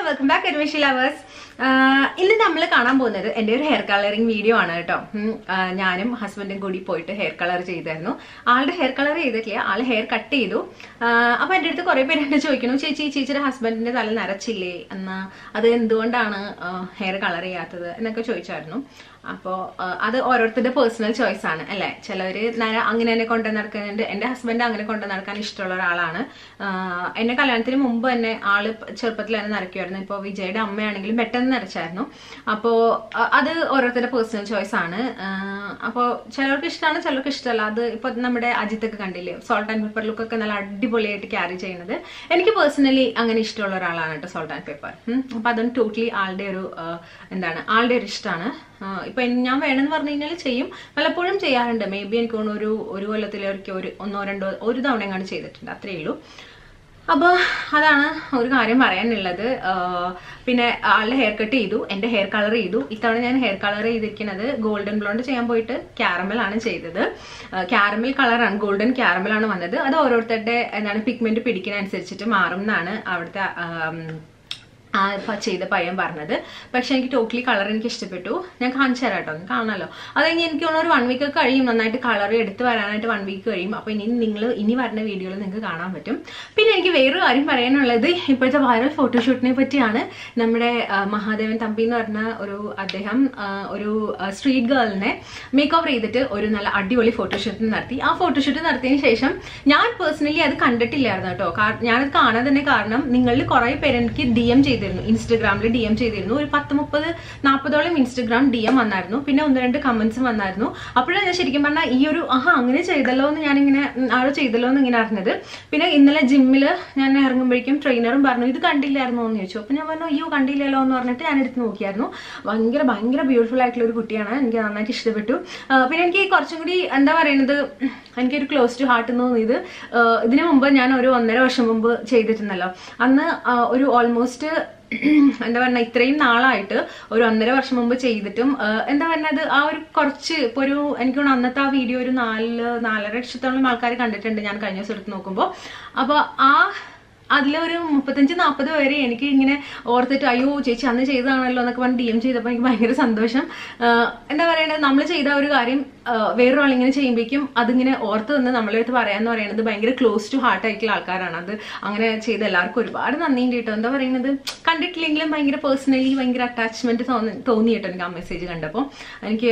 Welcome back admission lovers ഇന്ന് നമ്മൾ കാണാൻ പോകുന്നത് എൻ്റെ ഒരു ഹെയർ കളറിങ് വീഡിയോ ആണ് കേട്ടോ ഉം, ആ, ഞാനും ഹസ്ബൻഡും കൂടി പോയിട്ട് ഹെയർ കളർ ചെയ്തായിരുന്നു ആളുടെ ഹെയർ കളർ ചെയ്തിട്ടില്ല ആൾ ഹെയർ കട്ട് ചെയ്തു ആ, അപ്പൊ എൻ്റെ അടുത്ത് കുറെ പേര് എന്നെ ചോദിക്കണം ചേച്ചി ചേച്ചിയുടെ ഹസ്ബൻഡിന്റെ തല നരച്ചില്ലേ എന്നാ അത് എന്തുകൊണ്ടാണ് ഹെയർ കളർ ചെയ്യാത്തത് എന്നൊക്കെ ചോദിച്ചായിരുന്നു അപ്പോൾ അത് ഓരോരുത്തരുടെ പേഴ്സണൽ ചോയ്സ് ആണ് അല്ലേ ചിലവര് നര അങ്ങനെ തന്നെ കൊണ്ടു നടക്കുന്നുണ്ട് എൻ്റെ ഹസ്ബൻഡ് അങ്ങനെ കൊണ്ടു നടക്കാൻ ഇഷ്ടമുള്ള ഒരാളാണ് ആഹ് എന്നെ കല്യാണത്തിന് മുമ്പ് തന്നെ ആള് ചെറുപ്പത്തിൽ തന്നെ നരയ്ക്കുമായിരുന്നു ഇപ്പോൾ വിജയുടെ അമ്മയാണെങ്കിലും പെട്ടെന്ന് നരച്ചായിരുന്നു അപ്പോൾ അത് ഓരോരുത്തരുടെ പേഴ്സണൽ ചോയ്സ് ആണ് അപ്പോൾ ചിലർക്ക് ഇഷ്ടമാണ് ചിലർക്ക് ഇഷ്ടമല്ല അത് ഇപ്പോൾ നമ്മുടെ അജിത്തൊക്കെ കണ്ടില്ലേ സോൾട്ട് ആൻഡ് പെപ്പർ ലുക്കൊക്കെ നല്ല അടിപൊളിയായിട്ട് ക്യാരി ചെയ്യുന്നത് എനിക്ക് പേഴ്സണലി അങ്ങനെ ഇഷ്ടമുള്ള ഒരാളാണ് കേട്ടോ സോൾട്ട് ആൻഡ് പെപ്പർ അപ്പോൾ അതും ടോട്ടലി ആളുടെ ഒരു ആഹ് എന്താണ് ആളുടെ ഒരു ഇഷ്ടമാണ് ഇപ്പൊ എൻ- ഞാൻ വേണമെന്ന് പറഞ്ഞു കഴിഞ്ഞാൽ ചെയ്യും പലപ്പോഴും ചെയ്യാറുണ്ട് മേ ബി എനിക്ക് തോന്നുന്നു ഒരു ഒരു കൊല്ലത്തിലൊരിക്കൽ ഒരു ഒന്നോ രണ്ടോ ഒരു തവണ എങ്ങാണ്ട് ചെയ്തിട്ടുണ്ട് അത്രയേ ഉള്ളൂ അപ്പോൾ അതാണ് ഒരു കാര്യം പറയാനുള്ളത് ആഹ് പിന്നെ ആളുടെ ഹെയർ കട്ട് ചെയ്തു എൻ്റെ ഹെയർ കളർ ചെയ്തു ഇത്തവണ ഞാൻ ഹെയർ കളർ ചെയ്തിരിക്കുന്നത് ഗോൾഡൻ ബ്ലോണ്ട് ചെയ്യാൻ പോയിട്ട് ക്യാരമൽ ആണ് ചെയ്തത് ക്യാരമൽ കളറാണ് ഗോൾഡൻ ക്യാരമൽ ആണ് വന്നത് അത് ഓരോരുത്തരുടെ എന്താണ് പിഗ്മെന്റ് പിടിക്കുന്ന അനുസരിച്ചിട്ട് മാറും എന്നാണ് അവിടുത്തെ ആം, ആ പ- ചെയ്ത പയ്യൻ പറഞ്ഞത് പക്ഷെ എനിക്ക് ടോട്ടലി കളർ എനിക്ക് ഇഷ്ടപ്പെട്ടു ഞാൻ കാണിച്ചു തരാം കേട്ടോ ഒന്ന് കാണാമല്ലോ അത് കഴിഞ്ഞ് എനിക്ക് തോന്നുന്നു ഒരു വൺ വീക്ക് ഒക്കെ കഴിയും നന്നായിട്ട് കളർ എടുത്ത് വരാനായിട്ട് വൺ വീക്ക് കഴിയും അപ്പോൾ ഇനി നിങ്ങൾ ഇനി വരുന്ന വീഡിയോയിൽ നിങ്ങൾക്ക് കാണാൻ പറ്റും പിന്നെ എനിക്ക് വേറൊരു കാര്യം പറയാനുള്ളത് ഇപ്പോഴത്തെ വൈറൽ ഫോട്ടോഷൂട്ടിനെ പറ്റിയാണ് നമ്മുടെ ആ, മഹാദേവൻ തമ്പി എന്ന് പറഞ്ഞ ഒരു അദ്ദേഹം ആ, ഒരു സ്ട്രീറ്റ് ഗേളിനെ മേക്ക് ഓവർ ചെയ്തിട്ട് ഒരു നല്ല അടിപൊളി ഫോട്ടോഷൂട്ട് നടത്തി ആ ഫോട്ടോഷൂട്ട് നടത്തിയതിന് ശേഷം ഞാൻ പേഴ്സണലി അത് കണ്ടിട്ടില്ലായിരുന്നു കേട്ടോ കാ- ഞാനത് കാണാൻ തന്നെ കാരണം നിങ്ങളിൽ കുറെ പേര് എനിക്ക് ഡി എം ചെയ്തിരുന്നു ഇൻസ്റ്റഗ്രാമിൽ ഡി എം ചെയ്തിരുന്നു ഒരു പത്ത് മുപ്പത് നാൽപ്പതോളം ഇൻസ്റ്റഗ്രാം ഡി എം വന്നായിരുന്നു പിന്നെ ഒന്ന് രണ്ട് കമന്റ്സും വന്നായിരുന്നു അപ്പോഴാണ് ഞാൻ ശരിക്കും പറഞ്ഞാൽ ഈ ഒരു ആഹാ അങ്ങനെ ചെയ്തല്ലോ എന്ന് ഞാനിങ്ങനെ ഉം, ആരോ ചെയ്തല്ലോ എന്ന് ഇങ്ങനെ അറിഞ്ഞത് പിന്നെ ഇന്നലെ ജിമ്മിൽ ഞാൻ ഇറങ്ങുമ്പോഴേക്കും ട്രെയിനറും പറഞ്ഞു ഇത് കണ്ടില്ലായിരുന്നോ എന്ന് ചോദിച്ചു അപ്പൊ ഞാൻ പറഞ്ഞു അയ്യോ കണ്ടില്ലല്ലോ എന്ന് പറഞ്ഞിട്ട് ഞാൻ എടുത്ത് നോക്കിയായിരുന്നു ഭയങ്കര ഭയങ്കര ബ്യൂട്ടിഫുൾ ആയിട്ടുള്ള ഒരു കുട്ടിയാണ് എനിക്ക് നന്നായിട്ട് ഇഷ്ടപ്പെട്ടു ആ, പിന്നെ എനിക്ക് കുറച്ചും കൂടി എന്താ പറയുന്നത് ഉം, എനിക്കൊരു ക്ലോസ് ടു ഹാർട്ട് എന്ന് തോന്നിയത് ആ, ഇതിനു മുമ്പ് ഞാൻ ഒരു ഒന്നര വർഷം മുമ്പ് ചെയ്തിട്ടുണ്ടല്ലോ അന്ന് ആ, ഒരു ഓൾമോസ്റ്റ് എന്താ പറഞ്ഞ ഇത്രയും നാളായിട്ട് ഒരു ഒന്നര വർഷം മുമ്പ് ചെയ്തിട്ടും ആ, എന്താ പറഞ്ഞത് ആ ഒരു കുറച്ച് ഇപ്പൊ ഒരു എനിക്ക് തോന്നുന്നു അന്നത്തെ ആ വീഡിയോ ഒരു നാല് നാലര ലക്ഷത്തോളം ആൾക്കാർ കണ്ടിട്ടുണ്ട് ഞാൻ കഴിഞ്ഞ ദിവസം എടുത്ത് നോക്കുമ്പോൾ അപ്പോൾ ആ അതിലൊരു മുപ്പത്തഞ്ച് നാൽപ്പത് പേര് എനിക്ക് ഇങ്ങനെ ഓർത്തിട്ട് അയ്യോ ചേച്ചി അന്ന് ചെയ്തതാണല്ലോ എന്നൊക്കെ പറഞ്ഞ് ഡി എം ചെയ്തപ്പോൾ എനിക്ക് ഭയങ്കര സന്തോഷം ആഹ് എന്താ പറയണത് നമ്മൾ ചെയ്ത ഒരു കാര്യം ആഹ് വേറൊരാളിങ്ങനെ ചെയ്യുമ്പോഴേക്കും അതിങ്ങനെ ഓർത്ത് നിന്ന് നമ്മളെ അടുത്ത് പറയാന്ന് പറയുന്നത് ഭയങ്കര ക്ലോസ് ടു ഹാർട്ട് ആയിട്ടുള്ള ആൾക്കാരാണ് അത് അങ്ങനെ ചെയ്ത എല്ലാവർക്കും ഒരുപാട് നന്ദിയുണ്ട് കേട്ടോ എന്താ പറയുന്നത് കണ്ടിട്ടില്ലെങ്കിലും ഭയങ്കര പേഴ്സണലി ഭയങ്കര അറ്റാച്ച്മെന്റ് തോന്നി തോന്നി കേട്ടോ എനിക്ക് ആ മെസ്സേജ് കണ്ടപ്പോൾ എനിക്ക്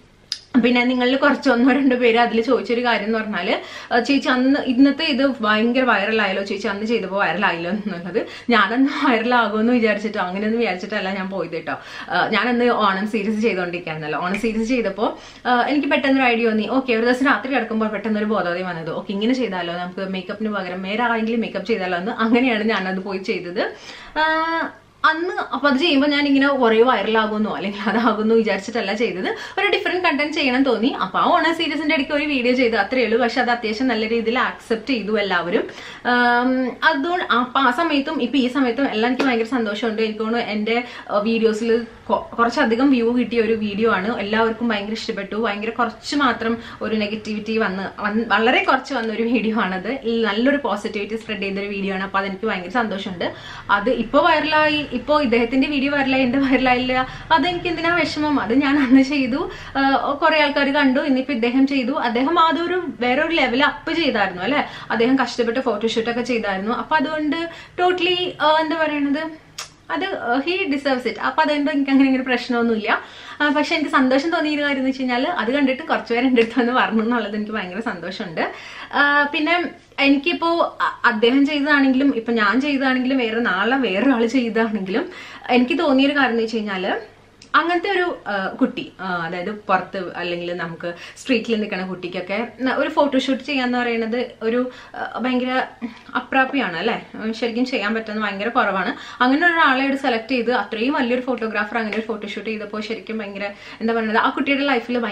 പിന്നെ നിങ്ങളിൽ കുറച്ച് ഒന്നോ രണ്ടോ പേര് അതിൽ ചോദിച്ചൊരു കാര്യം എന്ന് പറഞ്ഞാല് അഹ് ചേച്ചി അന്ന് ഇന്നത്തെ ഇത് ഭയങ്കര വൈറലായല്ലോ ചേച്ചി അന്ന് ചെയ്തപ്പോൾ വൈറലായല്ലോ എന്നുള്ളത് ഞാനന്ന് വൈറലാകുമെന്ന് വിചാരിച്ചിട്ടോ അങ്ങനെയൊന്നും വിചാരിച്ചിട്ടല്ല ഞാൻ പോയത് കേട്ടോ അഹ് ഞാനന്ന് ഓണം സീരീസ് ചെയ്തുകൊണ്ടിരിക്കുകയായിരുന്നല്ലോ ഓണം സീരീസ് ചെയ്തപ്പോൾ അഹ് എനിക്ക് പെട്ടെന്നൊരു ഐഡിയ തോന്നി ഓക്കെ ഒരു ദിവസം രാത്രി കിടക്കുമ്പോൾ പെട്ടെന്ന് ഒരു ബോധോദയം വന്നത് ഓക്കെ ഇങ്ങനെ ചെയ്താലോ നമുക്ക് മേക്കപ്പിന് പകരം വേറെ ആരെങ്കിലും മേക്കപ്പ് ചെയ്താലോ എന്ന് അങ്ങനെയാണ് ഞാനത് പോയി ചെയ്തത് ആഹ് അന്ന് അപ്പൊ അത് ചെയ്യുമ്പോൾ ഞാൻ ഇങ്ങനെ കുറേ വൈറലാകുന്നു അല്ലെങ്കിൽ അതാകുന്നു വിചാരിച്ചിട്ടല്ല ചെയ്തത് ഒരു ഡിഫറെന്റ് കണ്ടന്റ് ചെയ്യണം തോന്നി അപ്പൊ ആ ഓണ സീരീസിന്റെ ഇടയ്ക്ക് ഒരു വീഡിയോ ചെയ്തു അത്രയേ ഉള്ളൂ പക്ഷെ അത് അത്യാവശ്യം നല്ല രീതിയിൽ ആക്സെപ്റ്റ് ചെയ്തു എല്ലാവരും ആം, അതുകൊണ്ട് അപ്പൊ ആ സമയത്തും ഇപ്പൊ ഈ സമയത്തും എല്ലാം എനിക്ക് ഭയങ്കര സന്തോഷമുണ്ട് എനിക്ക് തോന്നുന്നു എന്റെ വീഡിയോസിൽ കുറച്ചധികം വ്യൂ കിട്ടിയ ഒരു വീഡിയോ ആണ് എല്ലാവർക്കും ഭയങ്കര ഇഷ്ടപ്പെട്ടു ഭയങ്കര കുറച്ച് മാത്രം ഒരു നെഗറ്റിവിറ്റി വന്ന് വന്ന് വളരെ കുറച്ച് വന്ന ഒരു വീഡിയോ ആണത് നല്ലൊരു പോസിറ്റിവിറ്റി സ്പ്രെഡ് ചെയ്തൊരു വീഡിയോ ആണ് അപ്പൊ അതെനിക്ക് ഭയങ്കര സന്തോഷമുണ്ട് അത് ഇപ്പൊ വൈറലായി ഇപ്പൊ ഇദ്ദേഹത്തിന്റെ വീഡിയോ വൈറലായി എന്റെ വൈറലായില്ല അതെനിക്ക് എന്തിനാ വിഷമം അത് ഞാൻ അന്ന് ചെയ്തു കുറെ ആൾക്കാർ കണ്ടു ഇന്നിപ്പോ ഇദ്ദേഹം ചെയ്തു അദ്ദേഹം അതൊരു വേറൊരു ലെവൽ അപ്പ് ചെയ്തായിരുന്നു അല്ലെ അദ്ദേഹം കഷ്ടപ്പെട്ട് ഫോട്ടോഷൂട്ട് ഒക്കെ ചെയ്തായിരുന്നു അപ്പൊ അതുകൊണ്ട് ടോട്ടലി എന്താ പറയണത് അത് ഹി ഡിസേർവ്സ് ഇറ്റ് അപ്പൊ അതുകൊണ്ട് എനിക്ക് അങ്ങനെ ഒരു പ്രശ്നമൊന്നുമില്ല ആ, പക്ഷെ എനിക്ക് സന്തോഷം തോന്നിയ ഒരു കാര്യം എന്ന് വെച്ച് കഴിഞ്ഞാൽ അത് കണ്ടിട്ട് കുറച്ച് പേര് എൻ്റെ അടുത്ത് വന്ന് പറഞ്ഞു എന്നുള്ളത് എനിക്ക് ഭയങ്കര സന്തോഷമുണ്ട് ആ, പിന്നെ എനിക്കിപ്പോ അ- അദ്ദേഹം ചെയ്തതാണെങ്കിലും ഇപ്പൊ ഞാൻ ചെയ്തതാണെങ്കിലും വേറെ നാളെ വേറെ ആൾ ചെയ്തതാണെങ്കിലും എനിക്ക് തോന്നിയൊരു കാര്യം എന്ന് വെച്ച് കഴിഞ്ഞാല് അങ്ങനത്തെ ഒരു ആ, കുട്ടി ആ, അതായത് പുറത്ത് അല്ലെങ്കിൽ നമുക്ക് സ്ട്രീറ്റിൽ നിൽക്കുന്ന കുട്ടിക്കൊക്കെ ന- ഒരു ഫോട്ടോഷൂട്ട് ചെയ്യാന്ന് പറയുന്നത് ഒരു ആ, ഭയങ്കര അപ്രാപ്യമാണ് അല്ലെ ശരിക്കും ചെയ്യാൻ പറ്റുന്നത് ഭയങ്കര കുറവാണ് അങ്ങനെ ഒരാളെ സെലക്ട് ചെയ്ത് അത്രയും വലിയൊരു ഫോട്ടോഗ്രാഫർ അങ്ങനെ ഒരു ഫോട്ടോഷൂട്ട് ചെയ്തപ്പോൾ ശരിക്കും ഭയങ്കര എന്താ പറയുന്നത് ആ കുട്ടിയുടെ ലൈഫിൽ ഭയങ്കര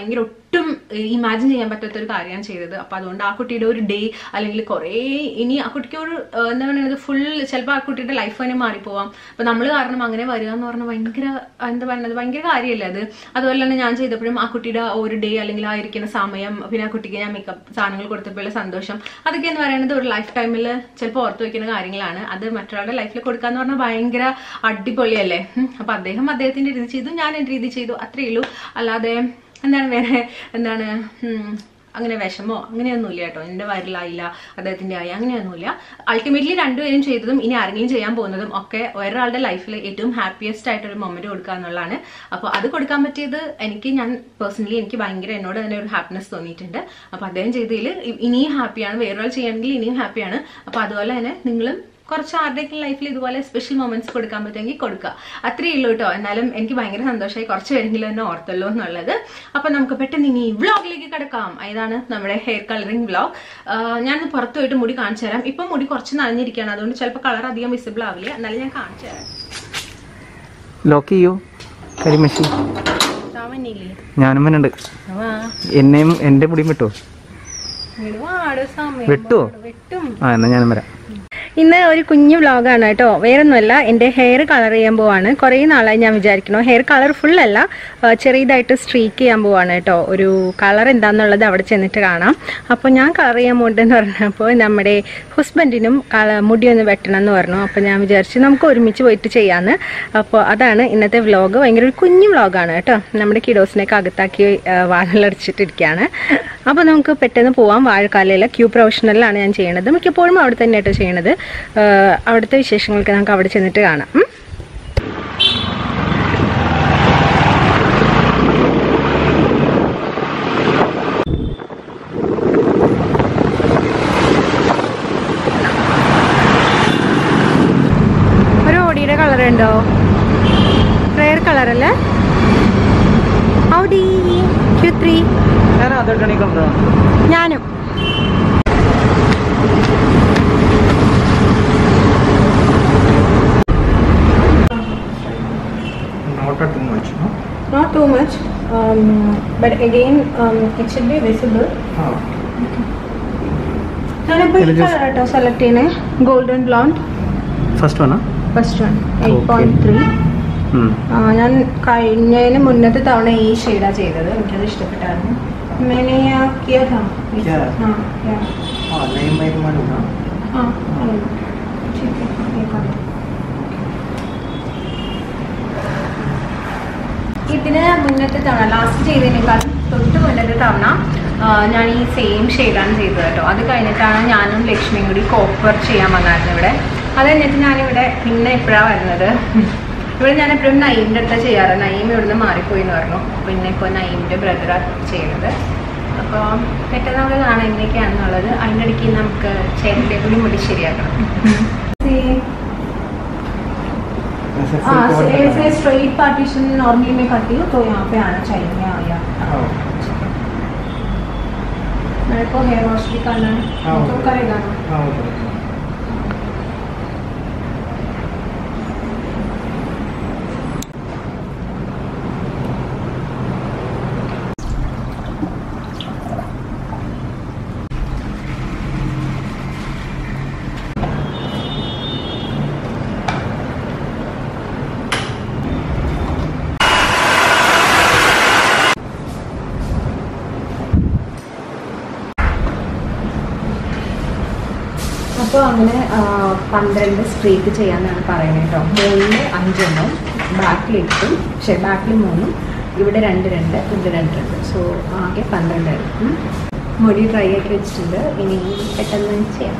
ഒട്ടും ഇമാജിൻ ചെയ്യാൻ പറ്റാത്ത ഒരു കാര്യമാണ് ചെയ്തത് അപ്പൊ അതുകൊണ്ട് ആ കുട്ടിയുടെ ഒരു ഡേ അല്ലെങ്കിൽ കുറേ ഇനി ആ കുട്ടിക്ക് ഒരു ആ, എന്താ പറയുന്നത് ഫുൾ ചിലപ്പോൾ ആ കുട്ടിയുടെ ലൈഫ് തന്നെ മാറിപ്പോവാം അപ്പൊ നമ്മൾ കാരണം അങ്ങനെ വരിക എന്ന് പറഞ്ഞാൽ ഭയങ്കര എന്താ പറയുന്നത് ഭയങ്കര കാര്യമല്ലേ അത് അതുപോലെ തന്നെ ഞാൻ ചെയ്തപ്പോഴും ആ കുട്ടിയുടെ ആ ഒരു ഡേ അല്ലെങ്കിൽ ആ ഇരിക്കുന്ന സമയം പിന്നെ ആ കുട്ടിക്ക് ഞാൻ മേക്കപ്പ് സാധനങ്ങൾ കൊടുത്തപ്പോഴുള്ള സന്തോഷം അതൊക്കെ എന്ന് പറയുന്നത് ഒരു ലൈഫ് ടൈമിൽ ചിലപ്പോൾ ഓർത്ത് വെക്കുന്ന കാര്യങ്ങളാണ് അത് മറ്റൊരാളുടെ ലൈഫിൽ കൊടുക്കാന്ന് പറഞ്ഞാൽ ഭയങ്കര അടിപൊളിയല്ലേ ഉം. അപ്പൊ അദ്ദേഹം അദ്ദേഹത്തിന്റെ രീതി ചെയ്തു ഞാൻ എന്റെ രീതി ചെയ്തു അത്രയേ ഉള്ളൂ അല്ലാതെ എന്താണ് വേറെ എന്താണ് ഉം, അങ്ങനെ വിഷമോ അങ്ങനെയൊന്നുമില്ല കേട്ടോ എൻ്റെ വയറിലായില്ല അദ്ദേഹത്തിന്റെ ആയി അങ്ങനെയൊന്നുമില്ല അൾട്ടിമേറ്റ്ലി രണ്ടുപേരും ചെയ്തതും ഇനി ആരെങ്കിലും ചെയ്യാൻ പോകുന്നതും ഒക്കെ ഒരാളുടെ ലൈഫിൽ ഏറ്റവും ഹാപ്പിയസ്റ്റ് ആയിട്ടൊരു മൊമെന്റ് കൊടുക്കുക എന്നുള്ളതാണ് അപ്പോൾ അത് കൊടുക്കാൻ പറ്റിയത് എനിക്ക് ഞാൻ പേഴ്സണലി എനിക്ക് ഭയങ്കര എന്നോട് തന്നെ ഒരു ഹാപ്പിനെസ് തോന്നിയിട്ടുണ്ട് അപ്പോൾ അദ്ദേഹം ചെയ്തതിൽ ഇനിയും ഹാപ്പിയാണ് വേറൊരാൾ ചെയ്യണമെങ്കിൽ ഇനിയും ഹാപ്പിയാണ് അപ്പോൾ അതുപോലെ തന്നെ നിങ്ങളും കുറച്ച് ആരുടെയൊക്കെ ലൈഫിൽ ഇതുപോലെ സ്പെഷ്യൽ മൊമെന്റ്സ് കൊടുക്കാൻ പറ്റുമെങ്കിൽ കൊടുക്കുക അത്രയേ ഉള്ളൂ കേട്ടോ എന്നാലും എനിക്ക് ഭയങ്കര സന്തോഷമായി കുറച്ച് പേരെങ്കിലും എന്നെ ഓർത്തല്ലോ എന്നുള്ളത് അപ്പൊ നമുക്ക് പെട്ടെന്ന് ഇനി വ്ളോഗിലേക്ക് കിടക്കാം ഇതാണ് നമ്മുടെ ഹെയർ കളറിംഗ് വ്ളോഗ് ഞാൻ പുറത്ത് പോയിട്ട് മുടി കാണിച്ചു തരാം ഇപ്പൊ മുടി കുറച്ച് നനഞ്ഞിരിക്കുകയാണ് അതുകൊണ്ട് ചിലപ്പോൾ കളർ അധികം വിസിബിൾ ആവില്ല എന്നാലും ഞാൻ കാണിച്ചു തരാം ലോക്ക് ചെയ്യൂ കരിമഷി താമന്നില്ലേ ഞാനും വന്നുണ്ട് എന്നെയും എൻ്റെ മുടിയും വെട്ടോ സമയം വെട്ടുവോ വെട്ടും ആ എന്നാ ഞാനും വരാം ഇന്ന് ഒരു കുഞ്ഞു വ്ളോഗാണ് കേട്ടോ വേറൊന്നുമല്ല എൻ്റെ ഹെയർ കളർ ചെയ്യാൻ പോവാണ് കുറേ നാളായി ഞാൻ വിചാരിക്കണു ഹെയർ കളർ ഫുൾ അല്ല ആ, ചെറിയതായിട്ട് സ്ട്രീക്ക് ചെയ്യാൻ പോവാണ് കേട്ടോ ഒരു കളർ എന്താണെന്നുള്ളത് അവിടെ ചെന്നിട്ട് കാണാം അപ്പോൾ ഞാൻ കളർ ചെയ്യാൻ പോകണ്ടെന്ന് പറഞ്ഞപ്പോൾ നമ്മുടെ ഹസ്ബൻഡിനും കള മുടി ഒന്ന് വെട്ടണം എന്ന് പറഞ്ഞു അപ്പോൾ ഞാൻ വിചാരിച്ചു നമുക്ക് ഒരുമിച്ച് പോയിട്ട് ചെയ്യാമെന്ന് അപ്പോൾ അതാണ് ഇന്നത്തെ വ്ളോഗ് ഭയങ്കര ഒരു കുഞ്ഞു വ്ളോഗാണ് കേട്ടോ നമ്മുടെ കിഡോസിനെയൊക്കെ അകത്താക്കി വാഴലടച്ചിട്ടിരിക്കുകയാണ് അപ്പോൾ നമുക്ക് പെട്ടെന്ന് പോവാം വാഴക്കാലയിലെ ക്യൂ പ്രൊഫഷണലിലാണ് ഞാൻ ചെയ്യണത് മിക്കപ്പോഴും അവിടെ തന്നെയായിട്ട് ചെയ്യണത് ആ, അവിടുത്തെ വിശേഷങ്ങൾക്ക് നമുക്ക് അവിടെ ചെന്നിട്ട് കാണാം ഉം. ഒരു ഓടിയുടെ കളർ ഉണ്ടോ റെയർ കളർ അല്ലേ ഔഡി ക്യൂ ത്രീ ഞാൻ അതൊക്കെ കൊണ്ടുപോകാം ഞാനും not too much Not too much, um, but again, um, it should be visible. ഞാനിപ്പോൾ ഈ ഇതില് just- കളർ കേട്ടോ സെലക്ട് ചെയ്യണേ ഗോൾഡൻ ബ്ലോണ്ട് ഫസ്റ്റ് വണ്ണാ first one eight point three ഞാൻ കഴിഞ്ഞതിന് മുന്നത്തെ തവണ ഈ ഷെയ്ഡാണ് ചെയ്തത് എനിക്കത് ഇഷ്ടപ്പെട്ടായിരുന്നു मैंने यहाँ किया था क्या? हाँ yeah. हाँ नहीं मैं मालूम ना हाँ हाँ, ठीक है ये कर दो। ഇതിന് മുന്നത്തെ തവണ ലാസ്റ്റ് ചെയ്തതിനേക്കാൾ തൊട്ട് മുന്നത്തെ തവണ ആ, ഞാൻ ഈ സെയിം ഷെയ്ഡാണ് ചെയ്തത് കേട്ടോ അത് കഴിഞ്ഞിട്ടാണ് ഞാനും ലക്ഷ്മിയും കൂടി കോപ്പർ ചെയ്യാൻ വന്നായിരുന്നു ഇവിടെ അത് കഴിഞ്ഞിട്ട് ഞാനിവിടെ പിന്നെ എപ്പോഴാണ് വരുന്നത് ഇവിടെ ഞാൻ എപ്പോഴും നയീമിൻ്റെ അടുത്ത് ചെയ്യാറ് നയീം ഇവിടുന്ന് മാറിപ്പോയി എന്ന് പറഞ്ഞു പിന്നെ ഇപ്പോൾ നയീമിൻ്റെ ബ്രദറാണ് ചെയ്യുന്നത് അപ്പോൾ പെട്ടെന്ന് നമുക്ക് കാണാം എങ്ങനെയൊക്കെയാണെന്നുള്ളത് അതിൻ്റെ ഇടയ്ക്ക് നമുക്ക് ചേട്ടൻ്റെ കൂടി മുടി ശരിയാക്കണം हाँ ऐसे स्ट्रेट पार्टीशन नॉर्मली मैं करती हूँ तो यहाँ पे आना चाहिए यहाँ या मेरे को हेयर वॉश भी करना है हाँ, तो वो- करेगा ना हाँ അപ്പോൾ അങ്ങനെ ആ, പന്ത്രണ്ട് സ്ട്രീക്ക് ചെയ്യാന്നാണ് പറയുന്നത് കേട്ടോ മുകളിൽ അഞ്ചെണ്ണം ബാക്കിൽ എട്ടും പക്ഷേ ബാക്കിൽ മൂന്നും ഇവിടെ രണ്ട് രണ്ട് ഇവിടെ രണ്ട് രണ്ട് സോ ആകെ പന്ത്രണ്ടായിരുന്നു ഉം. മുടി ഡ്രൈ ആക്കി വെച്ചിട്ടുണ്ട് ഇനി പെട്ടെന്ന് ചെയ്യാം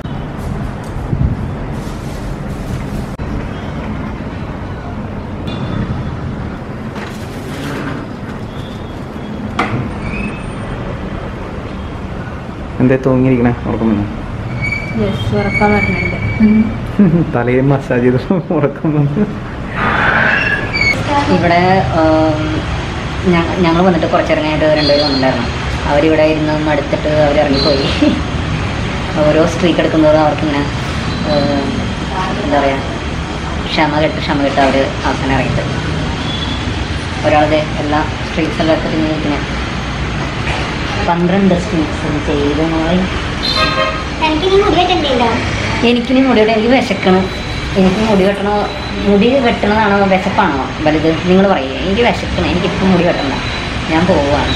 എന്തേ തൂങ്ങിയിരിക്കണേ ഉറക്കം വന്നു യെസ് ഉറക്കാൻ വരുന്നുണ്ട് തലയിൽ മസാജ് ചെയ്ത് ഉറക്കം വന്നു ഇവിടെ ഞങ്ങൾ വന്നിട്ട് കുറച്ചിറങ്ങിയിട്ട് രണ്ടുപേരും വന്നിട്ടുണ്ടായിരുന്നു അവരിവിടെ ഇരുന്ന് മടുത്തിട്ട് അവർ ഇറങ്ങിപ്പോയി ഓരോ സ്ട്രീക്ക് എടുക്കുന്നതും അവർക്കിങ്ങനെ ഏഹ്, എന്താ പറയുക ക്ഷമ കെട്ട് ക്ഷമ കെട്ട് അവർ അവസാനം ഇറങ്ങിയിട്ട് ഒരാളുടെ എല്ലാ സ്ട്രീക്സ് എല്ലാം എടുത്തിട്ട് ഇങ്ങനെ ഇരിക്കുന്നത് പന്ത്രണ്ട് സ്ട്രീറ്റ്സ് ചെയ്ത് മോളെ എനിക്ക് നീ മുടി വെട്ടണ്ടോ എനിക്കിനി മുടി വെട്ട എനിക്ക് വിശക്കണം എനിക്ക് മുടി വെട്ടണോ മുടി വെട്ടണതാണോ വിശപ്പാണോ വലുത് നിങ്ങൾ പറയേ എനിക്ക് വിശക്കണം എനിക്കിപ്പം മുടി വെട്ടണ്ട ഞാൻ പോവാണ്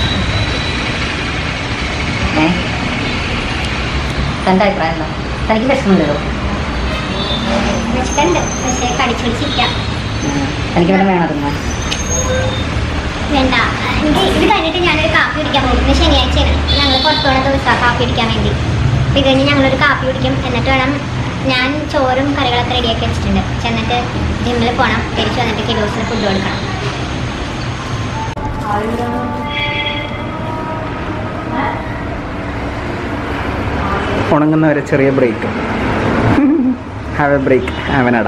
ഏ തൻ്റെ അഭിപ്രായം എന്താ തനിക്ക് വിശക്കുന്നുണ്ടല്ലോ വെച്ചിട്ടുണ്ട് പക്ഷേ കടിച്ചു പിടിച്ചിരിക്കാം തനിക്ക് വല്ല വേണം തിന്നാൻ വേണ്ട എനിക്ക് ഇത് കഴിഞ്ഞിട്ട് ഞാനൊരു കാപ്പി കുടിക്കാൻ പോകും ഇന്ന് ശനിയാഴ്ചയാണ് ഞങ്ങൾ പുറത്തു പോണ ദിവസമാണ് കാപ്പി കുടിക്കാൻ വേണ്ടി അപ്പോൾ ഇത് കഴിഞ്ഞ് ഞങ്ങളൊരു കാപ്പി കുടിക്കും എന്നിട്ട് വേണം ഞാൻ ചോറും കറികളൊക്കെ റെഡിയാക്കി വെച്ചിട്ടുണ്ട് ചെന്നിട്ട് ജിമ്മിൽ പോകണം തിരിച്ചു വന്നിട്ട് കിലോസിന് ഫുഡ് കൊടുക്കണം ഉണങ്ങുന്ന ഒരു ചെറിയ ബ്രേക്ക് ഹാവ് എ ബ്രേക്ക് ഹാവനട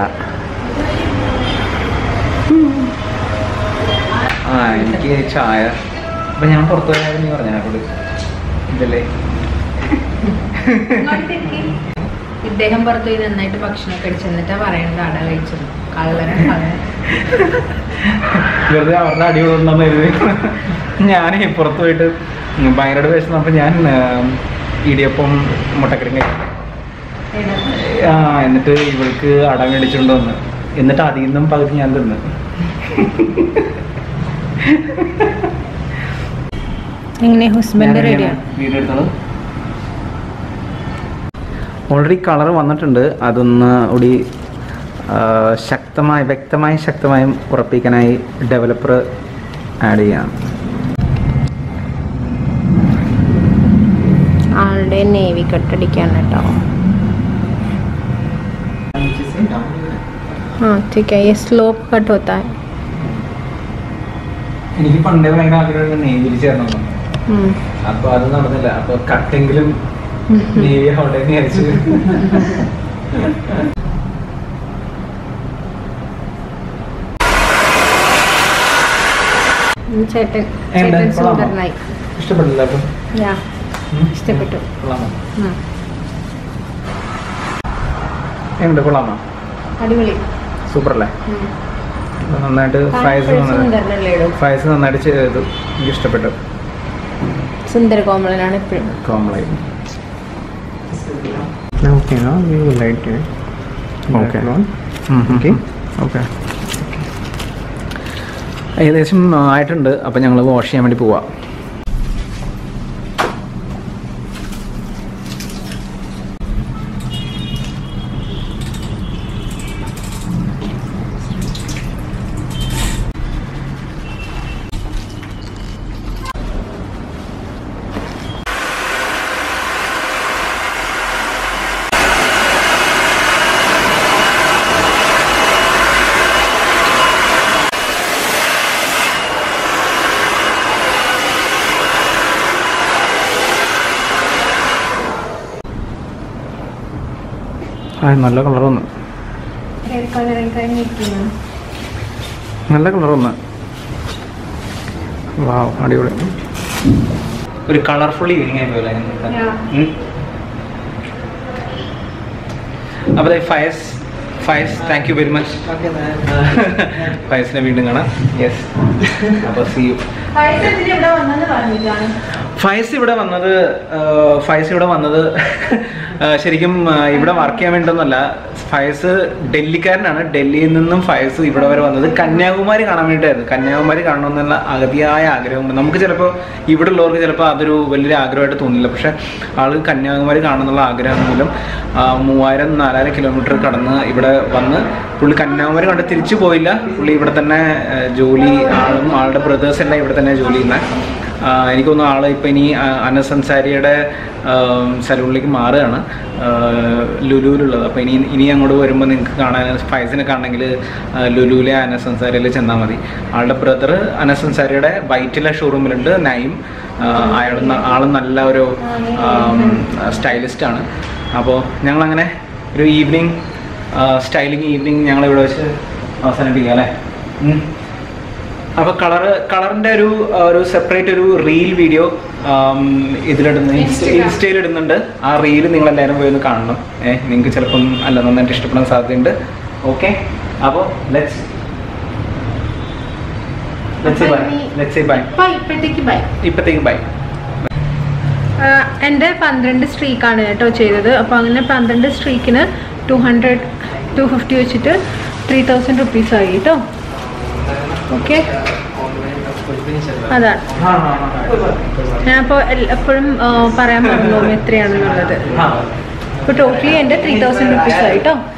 ആ എനിക്ക് ചായ അപ്പൊ ഞാൻ പുറത്തു പോയാൽ നീ പറഞ്ഞ അവള് ഇതല്ലേ ഇദ്ദേഹം പുറത്തു പോയി നന്നായിട്ട് ഭക്ഷണമൊക്കെ അടിച്ചു എന്നിട്ടാ പറയണത് അട കഴിച്ചത് കള്ളനെ കള്ളൻ വെറുതെ അവരുടെ അടി കൊണ്ടുണ്ടെന്ന് കരുതി ഞാൻ പുറത്ത് പോയിട്ട് ഭയങ്കര വിശന്നപ്പോൾ ഞാൻ ആ, ഇടിയപ്പം മുട്ടക്കറിയും കഴിച്ചു ആ എന്നിട്ട് ഇവൾക്ക് അട മേടിച്ചുകൊണ്ട് വന്ന് എന്നിട്ട് അതിൽ നിന്നും പകുതി ഞാൻ തിന്ന് എങ്ങനെ ഹസ്ബൻഡ് റെഡിയാണ് വീഡിയോ എടുത്തത് ഓൾറെഡി കളർ വന്നിട്ടുണ്ട് അതൊന്ന് കൂടി ആ, ശക്തമായി വ്യക്തമായും ശക്തമായും ഉറപ്പിക്കാനായി ഡെവലപ്പർ ആഡ് ചെയ്യാം ആളുടെ നേവി കട്ടടിക്കാൻ കേട്ടോ हाँ ठीक है ये स्लोप कट होता है എനിക്ക് പണ്ടേ ഭയങ്കര ആഗ്രഹം നേവിയിൽ ചേരണമെന്ന് हम्म, അപ്പൊ അത് നടന്നില്ല അപ്പൊ കട്ടെങ്കിലും നേവി അവിടെ വിചാരിച്ചു ഉം, ചേട്ടൻ എന്താ, ചേട്ടൻ കൊള്ളാമോ? സുന്ദരനായി ഇഷ്ടപ്പെട്ടില്ല അപ്പൊ യാ ഉം? ഇഷ്ടപ്പെട്ടു കൊള്ളാമോ ഉം, എങ്ങോട്ട് കൊള്ളാമോ അടിപൊളി സൂപ്പർ അല്ലേ ഉം. അപ്പൊ നന്നായിട്ട് താൻ ഫയസ് എപ്പോഴും നന്നായിട്ട് സുന്ദരനല്ലേ ഇടൂ? ഫയസ് നന്നായിട്ട് ചെയ്തു എനിക്ക് ഇഷ്ടപ്പെട്ടു സുന്ദര കോമളനാണ് എപ്പോഴും കോമളായി Okay, now we will light it. Okay. That one. Okay okay ഏകദേശം ആ, ആയിട്ടുണ്ട് അപ്പം ഞങ്ങൾ വാഷ് ചെയ്യാൻ വേണ്ടി പോവാം ആ നല്ല കളർ വന്നു ഹെയർ കളറിങ് കഴിഞ്ഞിരിക്കുന്നു നല്ല കളർ വന്ന് വാവ് അടിപൊളി ഒരു കളർഫുൾ ഈവനിങ് ആയി പോലെ Yeah. അപ്പോൾ Fayas Fayas thank you very much ഫയസിനെ വീണ്ടും കാണാം യെസ് അപ്പോൾ സി യു ഇവിടെ വന്നെന്ന് പറഞ്ഞിട്ടാണ് ഫയസ് ഇവിടെ വന്നത് ആ, ഫയസ് ഇവിടെ വന്നത് ആ, ശരിക്കും ആ, ഇവിടെ വർക്ക് ചെയ്യാൻ വേണ്ടിയൊന്നുമല്ല ഫയസ് ഡൽഹിക്കാരനാണ് ഡൽഹിയിൽ നിന്നും ഫയസ് ഇവിടെ വരെ വന്നത് കന്യാകുമാരി കാണാൻ വേണ്ടിയിട്ടായിരുന്നു കന്യാകുമാരി കാണണമെന്നുള്ള അഗതിയായ ആഗ്രഹം നമുക്ക് ചിലപ്പോൾ ഇവിടെ ഉള്ളവർക്ക് ചിലപ്പോൾ അതൊരു വലിയൊരു ആഗ്രഹമായിട്ട് തോന്നില്ല പക്ഷെ ആള് കന്യാകുമാരി കാണണമെന്നുള്ള ആഗ്രഹം മൂലം ആ, മൂവായിരം നാലായിരം കിലോമീറ്റർ കടന്ന് ഇവിടെ വന്ന് പുള്ളി കന്യാകുമാരി കണ്ട് തിരിച്ചു പോയില്ല പുള്ളി ഇവിടെ തന്നെ ആ, ജോലി ആളും ആളുടെ ബ്രദേഴ്സ് എല്ലാം ഇവിടെ തന്നെ ജോലി ചെയ്യുന്നത് ആ, എനിക്ക് തോന്നുന്നു ആള് ഇപ്പം ഇനി ആ, അനസ് അൻസാരിയുടെ സലൂണിലേക്ക് മാറുകയാണ് ആ, ലുലുവിലുള്ളത് അപ്പോൾ ഇനി ഇനി അങ്ങോട്ട് വരുമ്പോൾ നിങ്ങൾക്ക് കാണാൻ ഫൈസിനെ കാണണമെങ്കിൽ ലുലുവിലെ അനസ് അൻസാരിയിൽ ചെന്നാൽ മതി ആളുടെ ബ്രദർ അനസ് അൻസാരിയുടെ വൈറ്റിലെ ഷോറൂമിലുണ്ട് നൈം അയാൾ ആൾ നല്ല ഒരു സ്റ്റൈലിസ്റ്റ് ആണ് അപ്പോൾ ഞങ്ങളങ്ങനെ ഒരു ഈവനിങ് സ്റ്റൈലിംഗ് ഈവനിങ് ഞങ്ങൾ ഇവിടെ വെച്ച് അവസാനിപ്പിക്കാം അല്ലേ ഉം. അപ്പൊ കളർ കളറിന്റെ ഒരു ആ, ഒരു സെപ്പറേറ്റ് ഒരു റീൽ വീഡിയോ ഇതിലിടുന്ന Instagram. ഇൻസ്റ്റയിൽ ഇടുന്നുണ്ട് ആ റീൽ നിങ്ങൾ എല്ലാവരും പോയി ഒന്ന് കാണണം ഏഹ് നിങ്ങൾക്ക് ചിലപ്പം അല്ല നന്നായിട്ട് ഇഷ്ടപ്പെടാൻ സാധ്യതയുണ്ട് ഓക്കെ അപ്പോൾ ലെറ്റ്സ് ലെറ്റ്സ് ബൈ അപ്പൊ ഇനി- ലെറ്റ്സ് ബൈ ഇപ്പൊ ഇപ്പോഴത്തേക്ക് ബൈ ഇപ്പത്തേക്ക് ബൈ ആഹ് എൻ്റെ പന്ത്രണ്ട് സ്ട്രീക്കാണ് കേട്ടോ ചെയ്തത് അപ്പോൾ അങ്ങനെ പന്ത്രണ്ട് സ്ട്രീക്കിന് ടു ഹൺഡ്രഡ് ടു ഫിഫ്റ്റി വെച്ചിട്ട് ത്രീ തൗസൻഡ് റുപ്പീസ് ആയി കേട്ടോ ഓക്കെ അതാണ് ഞാൻ അപ്പോൾ എപ്പോഴും പറയാൻ പറഞ്ഞു എത്രയാണെന്നുള്ളത് ഇപ്പോൾ ടോട്ടലി എൻ്റെ ത്രീ തൗസൻഡ് റുപ്പീസ് ആയി കേട്ടോ